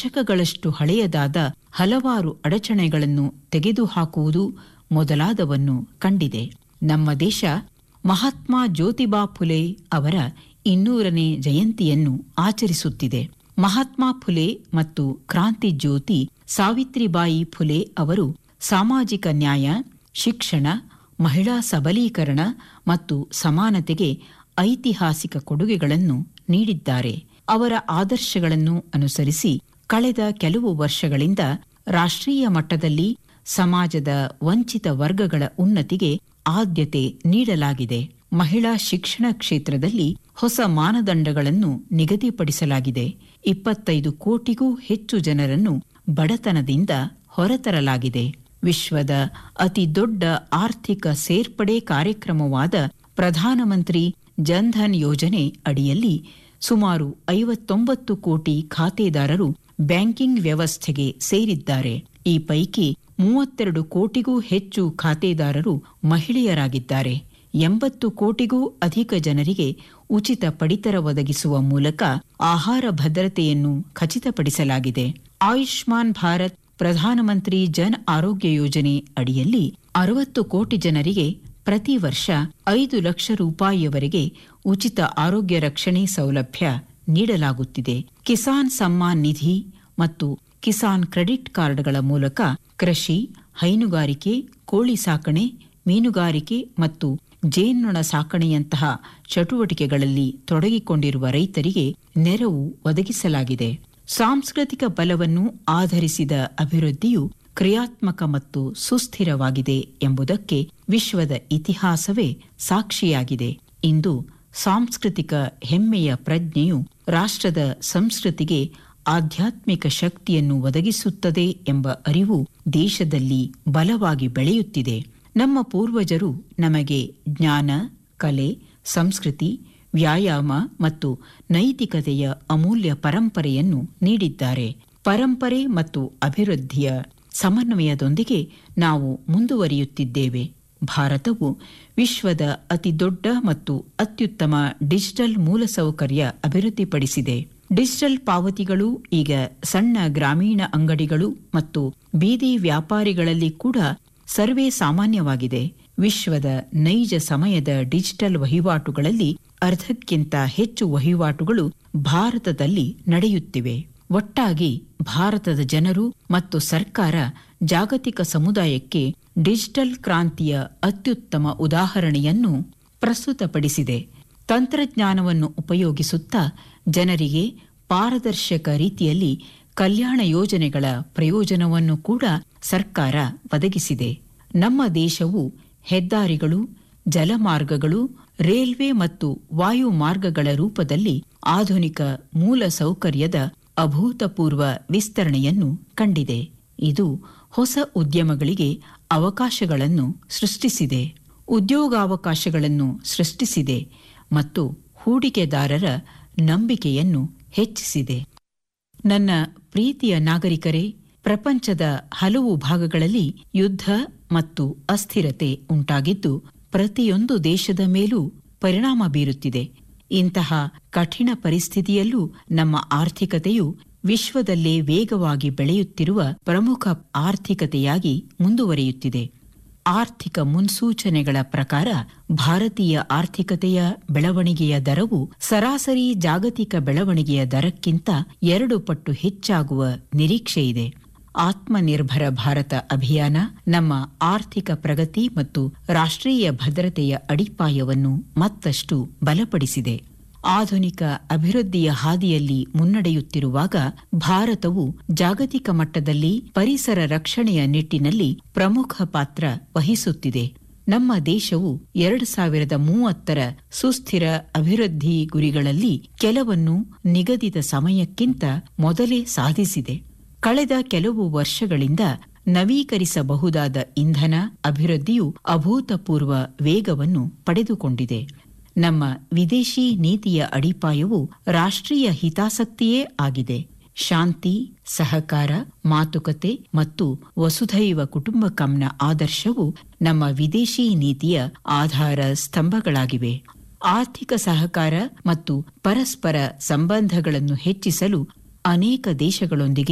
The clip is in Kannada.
ದಶಕಗಳಷ್ಟು ಹಳೆಯದಾದ ಹಲವಾರು ಅಡಚಣೆಗಳನ್ನು ತೆಗೆದುಹಾಕುವುದು ಮೊದಲಾದವನ್ನು ಕಂಡಿದೆ ನಮ್ಮ ದೇಶ ಮಹಾತ್ಮ ಜ್ಯೋತಿಬಾ ಫುಲೆ ಅವರ ಇನ್ನೂರನೇ ಜಯಂತಿಯನ್ನು ಆಚರಿಸುತ್ತಿದೆ ಮಹಾತ್ಮ ಫುಲೆ ಮತ್ತು ಕ್ರಾಂತಿ ಜ್ಯೋತಿ ಸಾವಿತ್ರಿಬಾಯಿ ಫುಲೆ ಅವರು ಸಾಮಾಜಿಕ ನ್ಯಾಯ ಶಿಕ್ಷಣ ಮಹಿಳಾ ಸಬಲೀಕರಣ ಮತ್ತು ಸಮಾನತೆಗೆ ಐತಿಹಾಸಿಕ ಕೊಡುಗೆಗಳನ್ನು ನೀಡಿದ್ದಾರೆ ಅವರ ಆದರ್ಶಗಳನ್ನು ಅನುಸರಿಸಿ ಕಳೆದ ಕೆಲವು ವರ್ಷಗಳಿಂದ ರಾಷ್ಟ್ರೀಯ ಮಟ್ಟದಲ್ಲಿ ಸಮಾಜದ ವಂಚಿತ ವರ್ಗಗಳ ಉನ್ನತಿಗೆ ಆದ್ಯತೆ ನೀಡಲಾಗಿದೆ ಮಹಿಳಾ ಶಿಕ್ಷಣ ಕ್ಷೇತ್ರದಲ್ಲಿ ಹೊಸ ಮಾನದಂಡಗಳನ್ನು ನಿಗದಿಪಡಿಸಲಾಗಿದೆ ಇಪ್ಪತ್ತೈದು ಕೋಟಿಗೂ ಹೆಚ್ಚು ಜನರನ್ನು ಬಡತನದಿಂದ ಹೊರತರಲಾಗಿದೆ ವಿಶ್ವದ ಅತಿ ದೊಡ್ಡ ಆರ್ಥಿಕ ಸೇರ್ಪಡೆ ಕಾರ್ಯಕ್ರಮವಾದ ಪ್ರಧಾನಮಂತ್ರಿ ಜನ್ಧನ್ ಯೋಜನೆ ಅಡಿಯಲ್ಲಿ ಸುಮಾರು ಐವತ್ತೊಂಬತ್ತು ಕೋಟಿ ಖಾತೆದಾರರು ಬ್ಯಾಂಕಿಂಗ್ ವ್ಯವಸ್ಥೆಗೆ ಸೇರಿದ್ದಾರೆ ಈ ಪೈಕಿ ಮೂವತ್ತೆರಡು ಕೋಟಿಗೂ ಹೆಚ್ಚು ಖಾತೆದಾರರು ಮಹಿಳೆಯರಾಗಿದ್ದಾರೆ ಎಂಬತ್ತು ಕೋಟಿಗೂ ಅಧಿಕ ಜನರಿಗೆ ಉಚಿತ ಪಡಿತರ ಒದಗಿಸುವ ಮೂಲಕ ಆಹಾರ ಭದ್ರತೆಯನ್ನು ಖಚಿತಪಡಿಸಲಾಗಿದೆ ಆಯುಷ್ಮಾನ್ ಭಾರತ್ ಪ್ರಧಾನಮಂತ್ರಿ ಜನ್ ಆರೋಗ್ಯ ಯೋಜನೆ ಅಡಿಯಲ್ಲಿ ಅರವತ್ತು ಕೋಟಿ ಜನರಿಗೆ ಪ್ರತಿ ವರ್ಷ ಐದು ಲಕ್ಷ ರೂಪಾಯಿಯವರೆಗೆ ಉಚಿತ ಆರೋಗ್ಯ ರಕ್ಷಣೆ ಸೌಲಭ್ಯ ನೀಡಲಾಗುತ್ತಿದೆ ಕಿಸಾನ್ ಸಮ್ಮಾನ್ ನಿಧಿ ಮತ್ತು ಕಿಸಾನ್ ಕ್ರೆಡಿಟ್ ಕಾರ್ಡ್ಗಳ ಮೂಲಕ ಕೃಷಿ ಹೈನುಗಾರಿಕೆ ಕೋಳಿ ಸಾಕಣೆ ಮೀನುಗಾರಿಕೆ ಮತ್ತು ಜೇನ್ನೊಣ ಸಾಕಣೆಯಂತಹ ಚಟುವಟಿಕೆಗಳಲ್ಲಿ ತೊಡಗಿಕೊಂಡಿರುವ ರೈತರಿಗೆ ನೆರವು ಒದಗಿಸಲಾಗಿದೆ ಸಾಂಸ್ಕೃತಿಕ ಬಲವನ್ನು ಆಧರಿಸಿದ ಅಭಿವೃದ್ಧಿಯು ಕ್ರಿಯಾತ್ಮಕ ಮತ್ತು ಸುಸ್ಥಿರವಾಗಿದೆ ಎಂಬುದಕ್ಕೆ ವಿಶ್ವದ ಇತಿಹಾಸವೇ ಸಾಕ್ಷಿಯಾಗಿದೆ ಇಂದು ಸಾಂಸ್ಕೃತಿಕ ಹೆಮ್ಮೆಯ ಪ್ರಜ್ಞೆಯು ರಾಷ್ಟ್ರದ ಸಂಸ್ಕೃತಿಗೆ ಆಧ್ಯಾತ್ಮಿಕ ಶಕ್ತಿಯನ್ನು ಒದಗಿಸುತ್ತದೆ ಎಂಬ ಅರಿವು ದೇಶದಲ್ಲಿ ಬಲವಾಗಿ ಬೆಳೆಯುತ್ತಿದೆ ನಮ್ಮ ಪೂರ್ವಜರು ನಮಗೆ ಜ್ಞಾನ ಕಲೆ ಸಂಸ್ಕೃತಿ ವ್ಯಾಯಾಮ ಮತ್ತು ನೈತಿಕತೆಯ ಅಮೂಲ್ಯ ಪರಂಪರೆಯನ್ನು ನೀಡಿದ್ದಾರೆ ಪರಂಪರೆ ಮತ್ತು ಅಭಿವೃದ್ಧಿಯ ಸಮನ್ವಯದೊಂದಿಗೆ ನಾವು ಮುಂದುವರಿಯುತ್ತಿದ್ದೇವೆ ಭಾರತವು ವಿಶ್ವದ ಅತಿದೊಡ್ಡ ಮತ್ತು ಅತ್ಯುತ್ತಮ ಡಿಜಿಟಲ್ ಮೂಲಸೌಕರ್ಯ ಅಭಿವೃದ್ಧಿಪಡಿಸಿದೆ ಡಿಜಿಟಲ್ ಪಾವತಿಗಳು ಈಗ ಸಣ್ಣ ಗ್ರಾಮೀಣ ಅಂಗಡಿಗಳು ಮತ್ತು ಬೀದಿ ವ್ಯಾಪಾರಿಗಳಲ್ಲಿ ಕೂಡ ಸರ್ವೇ ಸಾಮಾನ್ಯವಾಗಿದೆ ವಿಶ್ವದ ನೈಜ ಸಮಯದ ಡಿಜಿಟಲ್ ವಹಿವಾಟುಗಳಲ್ಲಿ ಅರ್ಧಕ್ಕಿಂತ ಹೆಚ್ಚು ವಹಿವಾಟುಗಳು ಭಾರತದಲ್ಲಿ ನಡೆಯುತ್ತಿವೆ ಒಟ್ಟಾಗಿ ಭಾರತದ ಜನರು ಮತ್ತು ಸರ್ಕಾರ ಜಾಗತಿಕ ಸಮುದಾಯಕ್ಕೆ ಡಿಜಿಟಲ್ ಕ್ರಾಂತಿಯ ಅತ್ಯುತ್ತಮ ಉದಾಹರಣೆಯನ್ನು ಪ್ರಸ್ತುತಪಡಿಸಿದೆ ತಂತ್ರಜ್ಞಾನವನ್ನು ಉಪಯೋಗಿಸುತ್ತಾ ಜನರಿಗೆ ಪಾರದರ್ಶಕ ರೀತಿಯಲ್ಲಿ ಕಲ್ಯಾಣ ಯೋಜನೆಗಳ ಪ್ರಯೋಜನವನ್ನು ಕೂಡ ಸರ್ಕಾರ ಒದಗಿಸಿದೆ ನಮ್ಮ ದೇಶವು ಹೆದ್ದಾರಿಗಳು ಜಲಮಾರ್ಗಗಳು ರೈಲ್ವೆ ಮತ್ತು ವಾಯು ಮಾರ್ಗಗಳ ರೂಪದಲ್ಲಿ ಆಧುನಿಕ ಮೂಲ ಸೌಕರ್ಯದ ಅಭೂತಪೂರ್ವ ವಿಸ್ತರಣೆಯನ್ನು ಕಂಡಿದೆ ಇದು ಹೊಸ ಉದ್ಯಮಗಳಿಗೆ ಅವಕಾಶಗಳನ್ನು ಸೃಷ್ಟಿಸಿದೆ ಉದ್ಯೋಗಾವಕಾಶಗಳನ್ನು ಸೃಷ್ಟಿಸಿದೆ ಮತ್ತು ಹೂಡಿಕೆದಾರರ ನಂಬಿಕೆಯನ್ನು ಹೆಚ್ಚಿಸಿದೆ ನನ್ನ ಪ್ರೀತಿಯ ನಾಗರಿಕರೇ ಪ್ರಪಂಚದ ಹಲವು ಭಾಗಗಳಲ್ಲಿ ಯುದ್ಧ ಮತ್ತು ಅಸ್ಥಿರತೆ ಉಂಟಾಗಿದ್ದು ಪ್ರತಿಯೊಂದು ದೇಶದ ಮೇಲೂ ಪರಿಣಾಮ ಬೀರುತ್ತಿದೆ ಇಂತಹ ಕಠಿಣ ಪರಿಸ್ಥಿತಿಯಲ್ಲೂ ನಮ್ಮ ಆರ್ಥಿಕತೆಯು ವಿಶ್ವದಲ್ಲೇ ವೇಗವಾಗಿ ಬೆಳೆಯುತ್ತಿರುವ ಪ್ರಮುಖ ಆರ್ಥಿಕತೆಯಾಗಿ ಮುಂದುವರಿಯುತ್ತಿದೆ ಆರ್ಥಿಕ ಮುನ್ಸೂಚನೆಗಳ ಪ್ರಕಾರ ಭಾರತೀಯ ಆರ್ಥಿಕತೆಯ ಬೆಳವಣಿಗೆಯ ದರವು ಸರಾಸರಿ ಜಾಗತಿಕ ಬೆಳವಣಿಗೆಯ ದರಕ್ಕಿಂತ ಎರಡು ಪಟ್ಟು ಹೆಚ್ಚಾಗುವ ನಿರೀಕ್ಷೆಯಿದೆ ಆತ್ಮನಿರ್ಭರ ಭಾರತ ಅಭಿಯಾನ ನಮ್ಮ ಆರ್ಥಿಕ ಪ್ರಗತಿ ಮತ್ತು ರಾಷ್ಟ್ರೀಯ ಭದ್ರತೆಯ ಅಡಿಪಾಯವನ್ನು ಮತ್ತಷ್ಟು ಬಲಪಡಿಸಿದೆ ಆಧುನಿಕ ಅಭಿವೃದ್ಧಿಯ ಹಾದಿಯಲ್ಲಿ ಮುನ್ನಡೆಯುತ್ತಿರುವಾಗ ಭಾರತವು ಜಾಗತಿಕ ಮಟ್ಟದಲ್ಲಿ ಪರಿಸರ ರಕ್ಷಣೆಯ ನಿಟ್ಟಿನಲ್ಲಿ ಪ್ರಮುಖ ಪಾತ್ರ ವಹಿಸುತ್ತಿದೆ ನಮ್ಮ ದೇಶವು ಎರಡು ಸಾವಿರದ ಮೂವತ್ತರ ಸುಸ್ಥಿರ ಅಭಿವೃದ್ಧಿ ಗುರಿಗಳಲ್ಲಿ ಕೆಲವನ್ನು ನಿಗದಿತ ಸಮಯಕ್ಕಿಂತ ಮೊದಲೇ ಸಾಧಿಸಿದೆ ಕಳೆದ ಕೆಲವು ವರ್ಷಗಳಿಂದ ನವೀಕರಿಸಬಹುದಾದ ಇಂಧನ ಅಭಿವೃದ್ಧಿಯು ಅಭೂತಪೂರ್ವ ವೇಗವನ್ನು ಪಡೆದುಕೊಂಡಿದೆ ನಮ್ಮ ವಿದೇಶಿ ನೀತಿಯ ಅಡಿಪಾಯವು ರಾಷ್ಟ್ರೀಯ ಹಿತಾಸಕ್ತಿಯೇ ಆಗಿದೆ ಶಾಂತಿ ಸಹಕಾರ ಮಾತುಕತೆ ಮತ್ತು ವಸುಧೈವ ಕುಟುಂಬಕಂನ ಆದರ್ಶವು ನಮ್ಮ ವಿದೇಶಿ ನೀತಿಯ ಆಧಾರ ಸ್ತಂಭಗಳಾಗಿವೆ ಆರ್ಥಿಕ ಸಹಕಾರ ಮತ್ತು ಪರಸ್ಪರ ಸಂಬಂಧಗಳನ್ನು ಹೆಚ್ಚಿಸಲು ಅನೇಕ ದೇಶಗಳೊಂದಿಗೆ